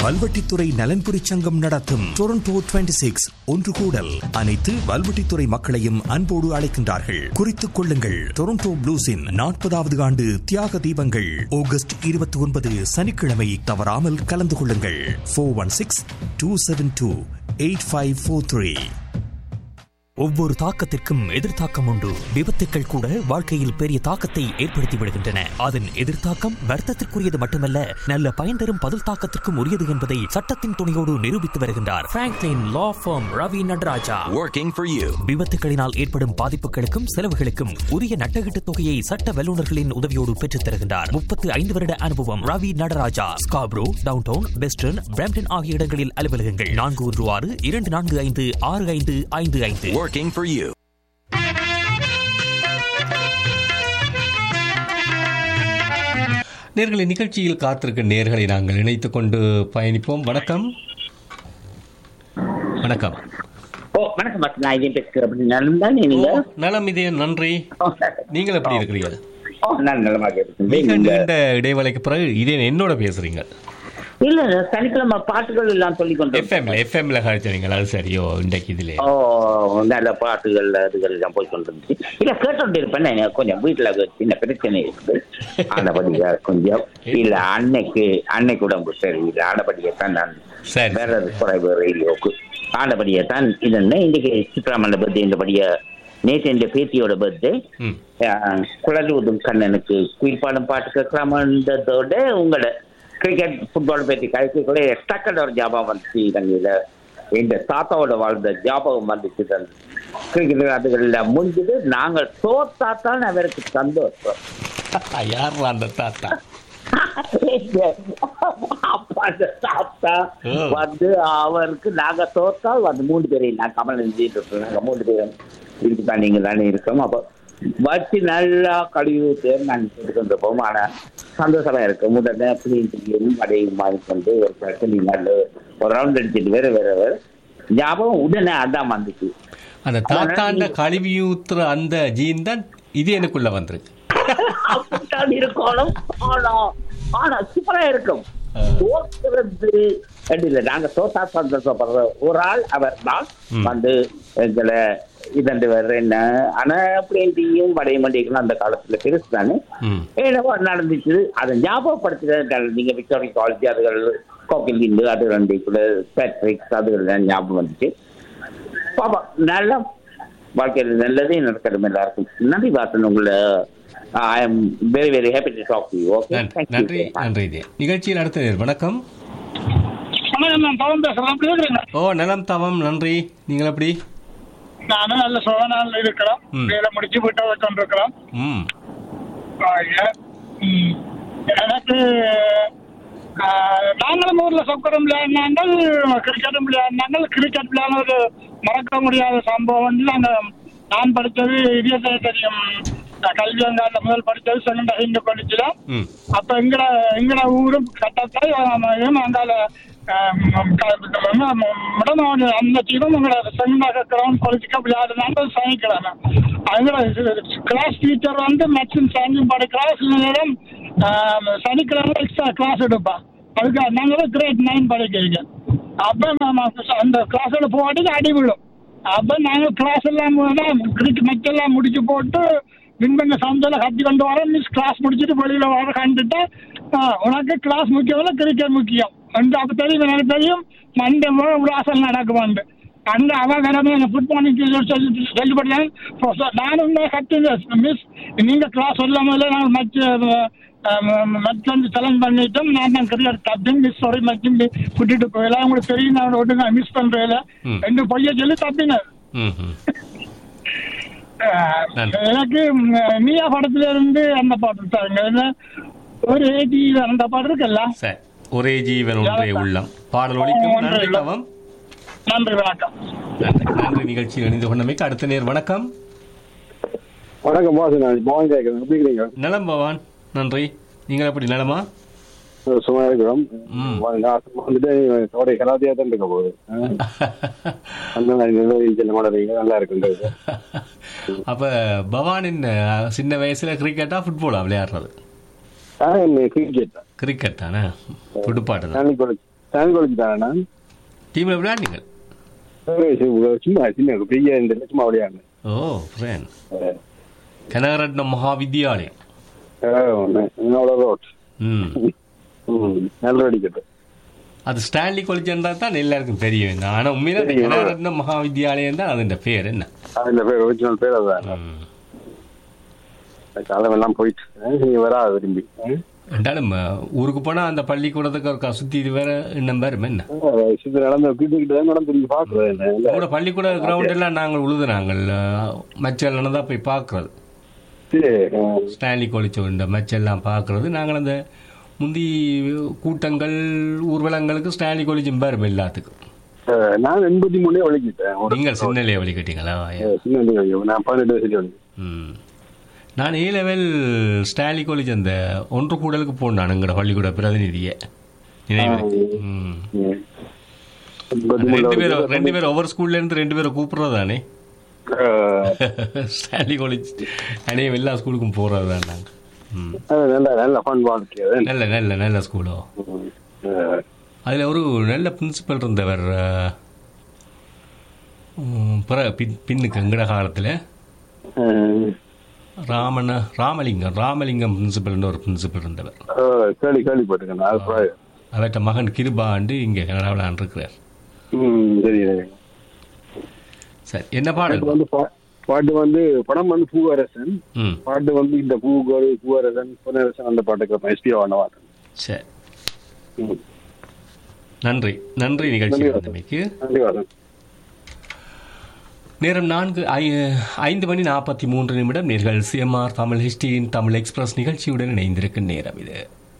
வல்வெட்டித்துறை நலன்புரி சங்கம் நடத்தும் டொரண்டோ 26 சிக்ஸ் ஒன்று கூடல் அனைத்து வல்வெட்டித்துறை மக்களையும் அன்போடு அழைக்கின்றார்கள் குறித்துக் கொள்ளுங்கள் டொரண்டோ ப்ளூஸின் நாற்பதாவது ஆண்டு தியாக தீபங்கள் ஆகஸ்ட் இருபத்தி ஒன்பது சனிக்கிழமை தவறாமல் கலந்து கொள்ளுங்கள் four one six two seven two eight five four three ஒவ்வொரு தாக்கத்திற்கும் எதிர்த்தாக்கம் உண்டு விபத்துக்கள் கூட வாழ்க்கையில் பெரிய தாக்கத்தை ஏற்படுத்தி விடுகின்றன அதன் எதிர்த்தாக்கம் வர்த்தத்திற்குரியது மட்டுமல்ல நல்ல பயன் தரும் பதில் தாக்கத்திற்கும் உரியது என்பதை சட்டத்தின் துணையோடு நிரூபித்து வருகின்றார் Franklin law firm Ravi Nataraja Working for you. விபத்துகளினால் ஏற்படும் பாதிப்புகளுக்கும் செலவுகளுக்கும் உரிய நட்டகீட்டு தொகையை சட்ட வல்லுநர்களின் உதவியோடு பெற்றுத் தருகின்றார் முப்பத்து ஐந்து வருட அனுபவம் Ravi Nataraja Scarborough downtown western Brampton ஆகிய இடங்களில் அலுவலகங்கள் நான்கு ஒன்று ஆறு இரண்டு நான்கு ஐந்து ஆறு ஐந்து ஐந்து ஐந்து Working for you. நேர்களை நிகழ்ச்சியில் காத்திருக்க நேர்களை நாங்கள் இணைத்துக் கொண்டு பயணிப்போம் வணக்கம் வணக்கம் ஓ வணக்கம் டாக்டர் நான் இதே பேசுகிறேன் நலம் தானே நீங்க ஓ, நலம் இதே நன்றி ஓ, நீங்கள் எப்படி இருக்கிறீர்கள் ஓ நான் நலமாக மிக இருக்கிறேன் நீங்க- நீண்ட இடைவேளைக்கு பிறகு இதே என்னோட பேசுறீங்க இல்ல சனிக்கிழமை பாட்டுகள் எல்லாம் சொல்லி கொண்டு எஃப்எம்ல எஃப்எம்ல கழிச்சீங்க அது சரியோ இன்றைக்கு இதுல ஓ நல்ல பாட்டுகள் அதுகள் எல்லாம் போய் கொண்டு இருந்துச்சு இல்ல கேட்டு இருப்பேன் எனக்கு கொஞ்சம் வீட்டுல ஒரு சின்ன பிரச்சனை இருக்குது ஆனபடியா கொஞ்சம் இல்ல அன்னைக்கு அன்னைக்கு உடம்பு சரி இல்ல ஆனபடியே தான் நான் சரி வேற குறைவு ரேடியோக்கு ஆனபடியே தான் இது என்ன இன்னைக்கு சித்ராமண்ட பர்த்டே இந்தபடியா நேற்று என் பேத்தியோட பர்த்டே ம் குழலூதும் கண்ணனுக்கு குயில்பாடும் பாட்டு கேட்கலாமன்றதோட உங்களோட கிரிக்கெட் ஃபுட்பால் பற்றி கழிச்சுக்குள்ளே டக்குன்னு ஒரு ஜாபம் வந்துச்சு இலங்கையில் எங்க தாத்தாவோட வாழ்ந்த ஜாபகம் வந்துச்சு தான் கிரிக்கெட் அதுகளில் முடிஞ்சது நாங்கள் தோத்தா தான் அவருக்கு சந்தோஷம் யார் அந்த தாத்தா அப்பா அந்த தாத்தா ஓ. வந்து அவருக்கு நாங்க தோத்தால் வந்து மூணு பேரையும் நான் கமல் எழுதிட்டு இருக்கோம் நாங்க மூணு பேரும் இதுக்கு நீங்க தானே இருக்கோம் அப்போ வச்சு நல்லா கழுவி ஊத்து நான் இருக்கின்றப்போம் ஆனா சந்தோஷமா இருக்கு முதல்ல புளியும் அடையும் மாறி கொண்டு ஒரு பிரச்சனை நல்ல ஒரு ரவுண்ட் அடிச்சுட்டு வேற வேற வேற ஞாபகம் உடனே அதான் வந்துச்சு அந்த தாத்தாண்ட கழுவி ஊத்துற அந்த ஜீன் தான் இது எனக்குள்ள வந்திருக்கு அப்படித்தான் இருக்கணும் ஆனா ஆனா சூப்பரா இருக்கும் ஆ. தோற்கிறது இல்ல நாங்க தோத்தா சந்தோஷப்படுற ஒரு ஆள் அவர் தான் ம். வந்து எங்களை இதண்டு வர்ற என்ன ஆனா அப்படின்ட்டியும் வடைய மண்டிக்கணும் அந்த காலத்துல பெருசு தானே ம் என்னவோ நடந்துச்சு அதை ஞாபகப்படுத்துறது நீங்க விக்டோரி காலேஜ் அதுகள் கோகில் இந்து அது ரெண்டு கூட பேட்ரிக்ஸ் அதுகள் எல்லாம் ஞாபகம் வந்துச்சு பாப்பா நல்லா வாழ்க்கையில் நல்லதே நடக்கணும் எல்லாருக்கும் நன்றி வாசன் உங்களை I am very very happy to talk to you okay நன்றி நன்றி நன்றி இதே நிகழ்ச்சியில் அடுத்த நேர் வணக்கம் வணக்கம் நான் பவன் பேசுறேன் எப்படி இருக்கிறீங்க ஓ நலம் தவம் நன்றி நீங்கள் எப்படி நானும் நல்ல சுகநாள் இருக்கிறோம் ம். வேலை முடிச்சு வீட்டை கொண்டிருக்கிறோம் ம் எனக்கு ஆ, நாங்களும் ஊர்ல சொக்கரம் விளையாடினாங்கள் கிரிக்கெட்டும் விளையாடினாங்கள் கிரிக்கெட் விளையாடுறது மறக்க முடியாத சம்பவம் வந்து நாங்க நான் படித்தது இதயத்தை தெரியும் கல்வி அங்கால முதல் படித்தது செகண்ட் ஹிந்து காலேஜில் ம் அப்ப எங்கட எங்கட ஊரும் கட்டத்தை அங்கால முடமாடு அந்த டீமும் எங்களோட செங்கடாக கிரவுண்ட் குறைச்சிக்க விளையாடுனாங்க சனிக்கிழமை எங்களோட கிளாஸ் டீச்சர் வந்து மேக்ஸிமம் சாயங்கம் பாடி கிளாஸ் நேரம் சனிக்கிழமை எக்ஸ்ட்ரா கிளாஸ் எடுப்பா அதுக்கு நாங்களும் கிரேட் நைன் படிக்கிறீங்க அப்ப நம்ம அந்த கிளாஸோட போவாட்டி அடி விழும் அப்ப நாங்க கிளாஸ் எல்லாம் கிரிக்கெட் மேட்ச் எல்லாம் முடிச்சு போட்டு வின் பண்ண சமைச்சல கட்டி கொண்டு வர மிஸ் கிளாஸ் முடிச்சுட்டு வெளியில வர கண்டுட்டு ஆ, உனக்கு கிளாஸ் முக்கியம் இல்லை கிரிக்கெட் முக்கியம் அந்த அப்ப தெரியும் எனக்கு தெரியும் மண்டே உலாசல் நடக்குமாண்டு அந்த அவ வேற ஃபுட்பால் சொல்லிப்பட்டேன் நானும் தான் கட்டுங்க மிஸ் நீங்க கிளாஸ் சொல்லாம இல்லை நாங்கள் மச்ச மச்ச வந்து செலக்ட் பண்ணிட்டோம் நான் தான் கிரிக்கெட் கேப்டன் மிஸ் சாரி மச்சும் கூட்டிட்டு போயிடலாம் உங்களுக்கு தெரியும் நான் ஒன்று மிஸ் பண்றேன் ம். ரெண்டு பொய்ய சொல்லி தப்பினேன் ம் ம் அஹ் நன்றி. எனக்கு ம், நீயா படத்துல இருந்து அந்த பாட்டு தாங்க என்ன, ஒரு ஏடி அந்த பாட்டு இருக்குல்ல சரி ஒரே ஜீவன் ஒன்றே உள்ளம் பாடல் ஒலிக்கும் ஒன்றே நன்றி உள்ளம். தவம் நன்றி வணக்கம் நன்றி நன்றி நிகழ்ச்சியில் இணைந்து கொண்டமைக்கு அடுத்த நேர் வணக்கம் வணக்கம் பாஸ் நான் பவன் கேட்குறேன் எப்படி இருக்கிறீங்க நலம் பவான் நன்றி நீங்கள் எப்படி நலமா சும்மா இருக்கிறோம் ம். நான் சும்மா வந்துட்டு தோடைய கலாத்தியா தான் இருக்க போகுது அந்த மாதிரி நிர்வகிச்சு மாடுறீங்க நல்லா இருக்குன்றது அப்ப பவானின் அஹ், சின்ன வயசுல கிரிக்கெட்டா ஃபுட்பாலா விளையாடுறது கிரிக்கெட் கிரிக்கெட் தானே துடுப்பாட்டு தான் தண்ணி குளிச்சு சாங் காலேஜ் தானே டீமில் விளையாடுனீங்க சும்மா சின்ன பெரிய இந்த சும்மா விளையாடுனேன் ஓ ஃப்ரெண்ட் கனகரட்னம் மகாவித்யாலயம் என்னோட ரோட் ம் ம் நல்ல அடிக்கட்டு அது ஸ்டான்லி காலேஜ் இருந்தால் தான் எல்லாருக்கும் தெரியும் ஆனால் உண்மையில தெரியும். கனகரட்னம் மகாவித்யாலயம் தான் அதோட பேர் என்ன அதுல பேர் ஒரிஜினல் பேர் அதுதான் ம். காலமெல்லாம் போயிட்டு நீ வரா விரும்பி என்றாலும் அஹ், ஊருக்கு போனால் அந்த பள்ளிக்கூடத்துக்கு ஒரு சுற்றி இது வேற இன்னும் பேரும் என்ன சுத்தி நடந்த வீட்டுக்கிட்ட தான் நடந்து நீங்க பாக்குறது என்ன இல்ல கூட பள்ளிக்கூட கிரவுண்ட் எல்லாம் நாங்கள் உழுது நாங்கள் மச்செல்லாம் தான் போய் பார்க்கறது சரி, ஆ. ஸ்டான்லி காலேஜ் உண்ட மச்செல்லாம் பார்க்கறது நாங்கள் அந்த முந்தி கூட்டங்கள் ஊர்வலங்களுக்கு ஸ்டான்லி காலேஜும் பேரும் எல்லாத்துக்கும் அஹ், நான் எண்பத்தி மூணே வலிக்கிட்டேன் ஒரு நீங்கள் சின்னலையை வழி கட்டிங்களா அஹ், சின்ன வலி. நான் பதினெட்டு வயசுல வலி ம் நான் ஏ லெவல் ஸ்டான்லி காலேஜ் அந்த ஒன்று கூடலுக்கு போனேன் எங்களோட பள்ளிக்கூட பிரதிநிதியை நினைவு ம் எண்பத்தி மூணுல ரெண்டு பேரும் வலிக்கிட்டேன். ரெண்டு பேரும் ஒவ்வொரு ஸ்கூல்ல இருந்து ரெண்டு பேரும் கூப்பிடுறது தானே அஹ், ஸ்டான்லி காலேஜ் அனைவரும் எல்லா ஸ்கூலுக்கும் போகிறது தான் நாங்கள் ம் அது நல்ல நல்ல ஃபன் வாழ்க்கை அது. நல்ல நல்ல நல்ல ஸ்கூலோ ம். அஹ், அதில் ஒரு நல்ல பிரின்சிபல் இருந்தவர் அஹ், ம், பிற பின் பின்னுக்கு எங்கட காலத்தில் அஹ், ராமன ராமலிங்கம் ராமலிங்கம் பிரின்சிபல்னு ஒரு பிரின்சிபல் இருந்தவர் அஹ், கேள்வி கேள்விப்பட்டிருக்கேன் நான். அது பிராயம். அவர்கிட்ட மகன் கிருபாண்டு இங்கே கனடாவில் இருக்கிறார் ம், சரி சரி. சரி என்ன பாடல் பாட்டு வந்து பா- பாட்டு வந்து படம் வந்து பூவரசன் ம் பாட்டு வந்து இந்த பூகோடு பூவரசன் புனரசன் அந்த பாட்டுக்கு எஸ்பி வாட்டேன் சரி ம். நன்றி நன்றி நிகழ்ச்சி நன்றி. வந்தமைக்கு நன்றி வாசன் நேரம் நான்கு ஐ- ஐந்து மணி நாற்பத்தி மூன்று நிமிடம் நேர்கள் சிஎம்ஆர் தமிழ் ஹிஸ்டியின் தமிழ் எக்ஸ்பிரஸ் நிகழ்ச்சியுடன் இணைந்திருக்கும் நேரம் இது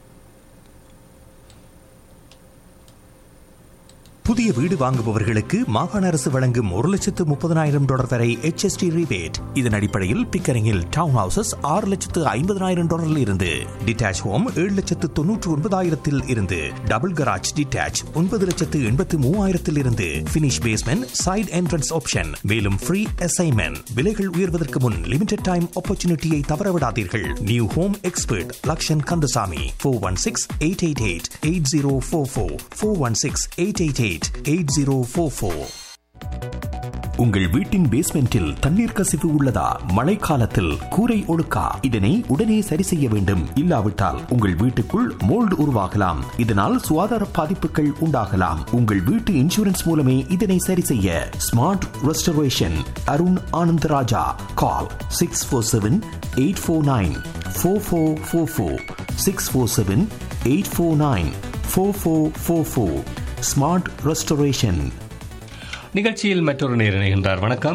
புதிய வீடு வாங்குபவர்களுக்கு மாகாண அரசு வழங்கும் ஒரு லட்சத்து முப்பதனாயிரம் டாலர் வரை HST rebate இதன் அடிப்படையில் பிக்கரிங்கில் டவுன் ஹவுசஸ் ஆறு லட்சத்து ஐம்பதனாயிரம் டாலரில் இருந்து டிட்டாச் ஹோம் ஏழு லட்சத்து தொன்னூற்று ஒன்பதாயிரத்தில் இருந்து டபுள் கராஜ் டிட்டாச் ஒன்பது லட்சத்து எண்பத்து மூவாயிரத்தில் இருந்து finish basement side entrance option மேலும் ஃப்ரீ அசைன்மெண்ட் விலைகள் உயர்வதற்கு முன் லிமிடெட் டைம் ஆப்பர்ச்சுனிட்டியை தவறவிடாதீர்கள் new home expert Lakshan Kandasamy four one six eight eight eight eight zero four four four one six eight eight eight eight zero four four உங்கள் வீட்டின் பேஸ்மெண்டில் தண்ணீர் கசிவு உள்ளதா மழைக்காலத்தில் கூரை ஒழுக்கா இதனை உடனே சரி செய்ய வேண்டும் இல்லாவிட்டால் உங்கள் வீட்டுக்குள் மோல்டு உருவாகலாம் இதனால் சுகாதார பாதிப்புகள் உண்டாகலாம் உங்கள் வீட்டு இன்சூரன்ஸ் மூலமே இதனை சரி செய்ய smart restoration Arun Anandaraja call six four seven eight four nine four four four four six four seven eight four nine four four four four smart restoration நிகழ்ச்சியில் மற்றொரு நேர் இணைகின்றார் வணக்கம்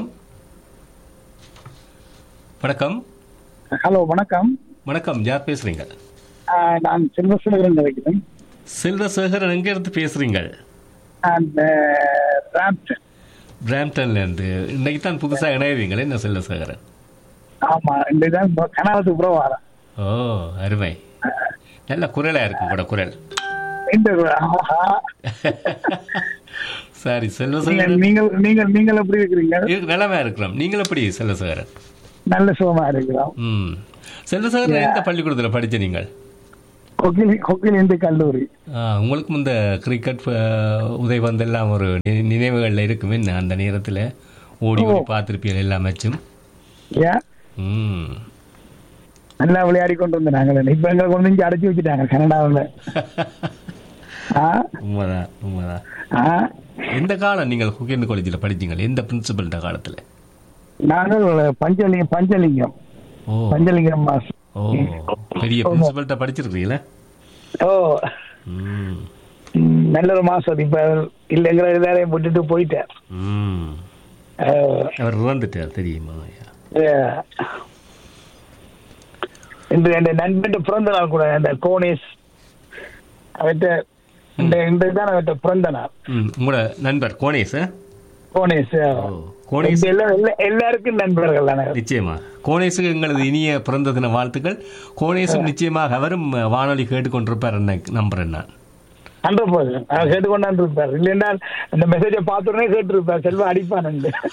வணக்கம் ஹலோ வணக்கம் வணக்கம் யார் பேசுறீங்க ஆஹ் நான் செல்வசுலகரன் நினைக்கிறேன் செல்வசேகரன் எங்க இருந்து பேசுறீங்க அந்த ராம்டன் பிராம்டன்ல இருந்து இன்னைக்கு தான் புதுசா இணையவீங்களே என்ன செல்வசேகரன் ஆமா இந்த தான் கனவுக்கு கூட வரேன் ஓ அருமை நல்ல குரலா இருக்கும் கூட குரல் இந்த ஆஹா. சரி நீங்கள் செல்வசேகரன் நீங்கள் நீங்கள் நீங்கள் எப்படி இருக்கிறீங்க இருக்கு, நலமா இருக்கிறோம் நீங்கள் எப்படி செல்வசேகரன் நல்ல சுகமா இருக்கிறோம் ம் செல்வசேகரன் எந்த பள்ளிக்கூடத்தில் படிச்ச நீங்கள் கொக்கில் கொக்கில் இந்து கல்லூரி ஆ, உங்களுக்கும் இந்த கிரிக்கெட் அஹ், உதைபந்து எல்லாம் ஒரு நி- நினைவுகள்ல இருக்குமே என்ன அந்த நேரத்தில் ஓடி ஓடி பார்த்துருப்பீர்கள் எல்லா மேட்சும் ஏன் ம் நல்லா விளையாடி கொண்டு வந்து நாங்கள் இப்ப எங்களை கொண்டு வந்து இங்க அடைச்சி வச்சுட்டாங்க கனடாவில் ஆ உண்மைதான் உண்மைதான் ஆ எந்த காலம் நீங்கள் குகேந்து காலேஜில் படிச்சீங்க எந்த பிரின்சிபல்ட காலத்தில் நாங்கள் பஞ்சலிங்கம் பஞ்சலிங்கம் ஓ பஞ்சலிங்கம் மாஸ் ஓ பெரிய பிரின்சிபல்கிட்ட படிச்சிருக்கீங்களே ஓ ம் ம், நல்ல ஒரு மாசம் இப்ப இல்லைங்கிற எல்லாரையும் விட்டுட்டு போயிட்டேன் ம் அஹ், அவர் இறந்துட்டார் தெரியுமா ஐயா அஹ், இந்த என் நண்பன் பிறந்த நாள் கூட அந்த கோனேஸ் அவர்கிட்ட இந்த இந்த தான் அவர்கிட்ட பிறந்த நாள் ம் உங்களோட நண்பர் கோணேஷ் ஆ? கோனேஸ் ஓ கோணேஷ் இந்த எல்லாம் எல்லா- எல்லாருக்கும் நண்பர்கள் தானே நிச்சயமா கோணேசுக்கு எங்களது இனிய பிறந்த தின வாழ்த்துக்கள் கோணேசும் நிச்சயமாக அவரும் வானொலி கேட்டுக்கொண்டிருப்பார் என்ன நம்புறேன் நான் ஹண்ட்ரட் பர்சன்ட் அவர் கேட்டுக்கொண்டான் இருப்பார் இல்லைன்னா அந்த மெசேஜை பார்த்த உடனே கேட்டிருப்பார் செல்வா அடிப்பான்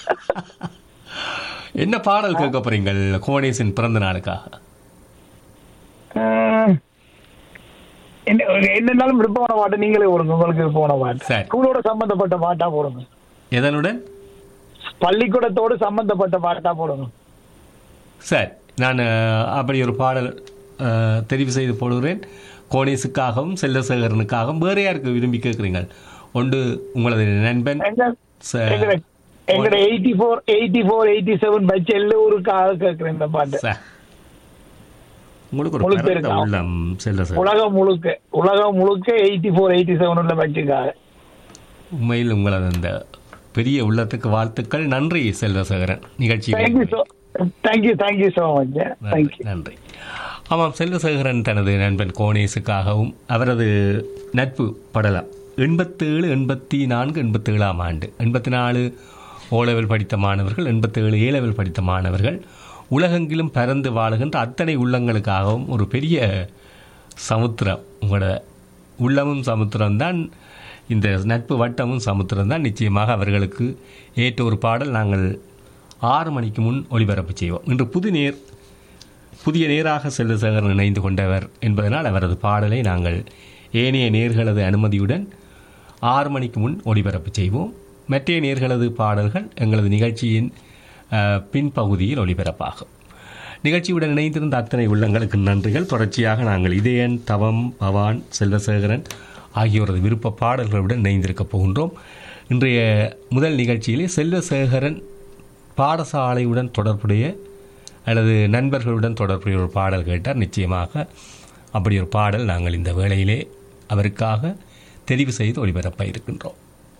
என்ன பாடல் கேட்க போறீங்கள் கோணேசின் பிறந்த நாளுக்காக என்ன என்னன்னாலும் விருப்பமான பாட்டு நீங்களே போடுங்க உங்களுக்கு விருப்பமான பாட்டு சரி. ஸ்கூலோட சம்பந்தப்பட்ட பாட்டா போடுங்க எதனுடன் பள்ளிக்கூடத்தோடு சம்பந்தப்பட்ட பாட்டா போடுங்க சரி நான் அஹ், அப்படி ஒரு பாடல் அஹ், தெரிவு செய்து போடுகிறேன் கோணேசுக்காகவும் செல்லசேகரனுக்காகவும் வேற யாருக்கு விரும்பி கேட்குறீங்க ஒன்று உங்களது நண்பன் எங்க ச- எங்கட எங்கட eighty four eighty four eighty seven batch எல்லோருக்காக கேட்கிறேன் இந்த பாட்டு ச- உங்களுக்கு ஒரு முழு பிறந்த பேருக்கா? உள்ளம் செல்லசேகரன் உலகம் முழுக்க உலகம் முழுக்க எயிட்டி ஃபோர் எயிட்டி செவன் உள்ள பட்சுக்காக உண்மையில் உங்களது அந்த பெரிய உள்ளத்துக்கு வாழ்த்துக்கள் நன்றி செல்வசேகரன் நிகழ்ச்சி thank you so thank you thank you so much thank you நன்றி ஆமாம் செல்வசேகரன் தனது நண்பன் கோணேசுக்காகவும் அவரது நட்பு படலம் எண்பத்தேழு எண்பத்தி நான்கு எண்பத்தேழாம் ஆண்டு எண்பத்தி நாலு ஓ லெவல் படித்த மாணவர்கள் எண்பத்தேழு ஏ லெவல் படித்த மாணவர்கள் உலகெங்கிலும் பறந்து வாழுகின்ற அத்தனை உள்ளங்களுக்காகவும் ஒரு பெரிய சமுத்திரம் உங்களோட உள்ளமும் சமுத்திரம்தான் இந்த நட்பு வட்டமும் சமுத்திரம் தான் நிச்சயமாக அவர்களுக்கு ஏற்ற ஒரு பாடல் நாங்கள் ஆறு மணிக்கு முன் ஒளிபரப்பு செய்வோம் இன்று புது நேர் புதிய நேராக செல்வசேகரன் இணைந்து கொண்டவர் என்பதனால் அவரது பாடலை நாங்கள் ஏனைய நேர்களது அனுமதியுடன் ஆறு மணிக்கு முன் ஒளிபரப்பு செய்வோம் மற்ற நேர்களது பாடல்கள் எங்களது நிகழ்ச்சியின் அஹ், பின்பகுதியில் ஒளிபரப்பாகும் நிகழ்ச்சியுடன் இணைந்திருந்த அத்தனை உள்ளங்களுக்கு நன்றிகள் தொடர்ச்சியாக நாங்கள் இதயன் தவம் பவான் செல்வசேகரன் ஆகியோரது விருப்ப பாடல்களுடன் இணைந்திருக்கப் போகின்றோம் இன்றைய முதல் நிகழ்ச்சியிலே செல்வசேகரன் பாடசாலையுடன் தொடர்புடைய அல்லது நண்பர்களுடன் தொடர்புடைய ஒரு பாடல் கேட்டார் நிச்சயமாக அப்படி ஒரு பாடல் நாங்கள் இந்த வேளையிலே அவருக்காக தெரிவு செய்து ஒளிபரப்ப இருக்கின்றோம்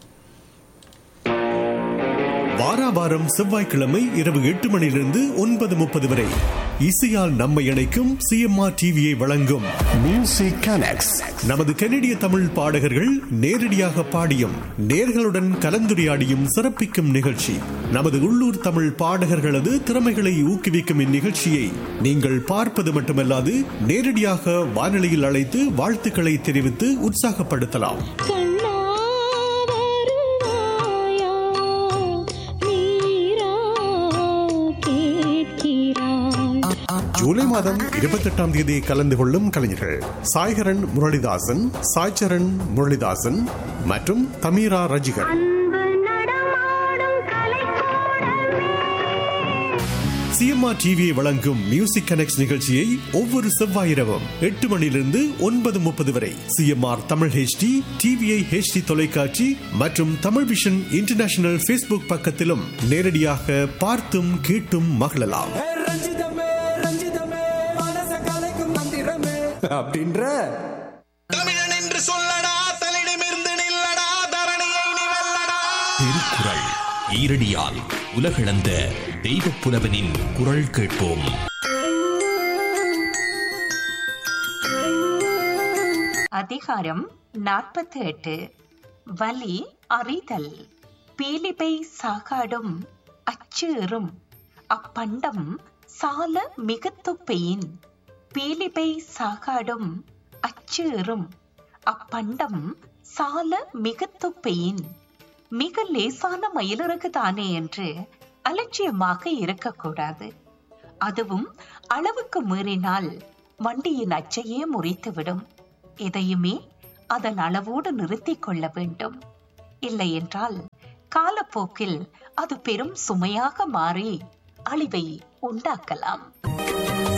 வாரா வாரம் செவ்வாய்க்கிழமை இரவு எட்டு மணியிலிருந்து ஒன்பது முப்பது வரை இசையால் நம்மை இணைக்கும் சிஎம்ஆர் டிவியை வழங்கும் மியூசிக் கனெக்ட்ஸ் நமது கனடிய தமிழ் பாடகர்கள் நேரடியாக பாடியும் நேர்களுடன் கலந்துரையாடியும் சிறப்பிக்கும் நிகழ்ச்சி நமது உள்ளூர் தமிழ் பாடகர்களது திறமைகளை ஊக்குவிக்கும் இந்நிகழ்ச்சியை நீங்கள் பார்ப்பது மட்டுமல்லாது நேரடியாக வானொலியில் அழைத்து வாழ்த்துக்களை தெரிவித்து உற்சாகப்படுத்தலாம் கண்ணா வருவாயா நீரா கேட்கிறாய் ஜூலை மாதம் இருபத்தெட்டாம் தேதி கலந்து கொள்ளும் கலைஞர்கள் சாய்கரன் முரளிதாசன் சாய்ச்சரன் முரளிதாசன் மற்றும் தமிரா ரஜிகர் அன்பு நடமாடும் கலைக்கூடமே சிஎம்ஆர் டிவியை வழங்கும் மியூசிக் கனெக்ட் நிகழ்ச்சியை ஒவ்வொரு செவ்வாய் இரவும் எட்டு மணியிலிருந்து ஒன்பது முப்பது வரை CMR Tamil HD TVI HD தொலைக்காட்சி மற்றும் தமிழ் விஷன் இன்டர்நேஷனல் ஃபேஸ்புக் பக்கத்திலும் நேரடியாக பார்த்தும் கேட்டும் மகிழலாம் ஏ ரஞ்சிதமே ரஞ்சிதமே மனச கலைக்கும் மந்திரமே அப்படின்ற தமிழன் என்று சொல்லடா தலிடமிருந்து நில்லடா தரணியை நீ வெல்லடா திருக்குறள் ஈரடியால் உலகளந்த தெய்வப் புலவனின் குரல் கேட்போம் அதிகாரம் நாற்பத்தி எட்டு வலி அறிதல் பீலிபை சாகாடும் அச்சேறும் அப்பண்டம் சால மிகுத்துப்பையின் பீலிபை சாகாடும் அச்சேறும் அப்பண்டம் சால மிகுத்துப்பையின் மிக லேசான மயிலிறகு தானே என்று அலட்சியமாக இருக்கக்கூடாது அதுவும் அளவுக்கு மீறினால் வண்டியின் அச்சையே முறித்துவிடும் எதையுமே அதன் அளவோடு நிறுத்திக் கொள்ள வேண்டும் இல்லையென்றால் காலப்போக்கில் அது பெரும் சுமையாக மாறி அழிவை உண்டாக்கலாம்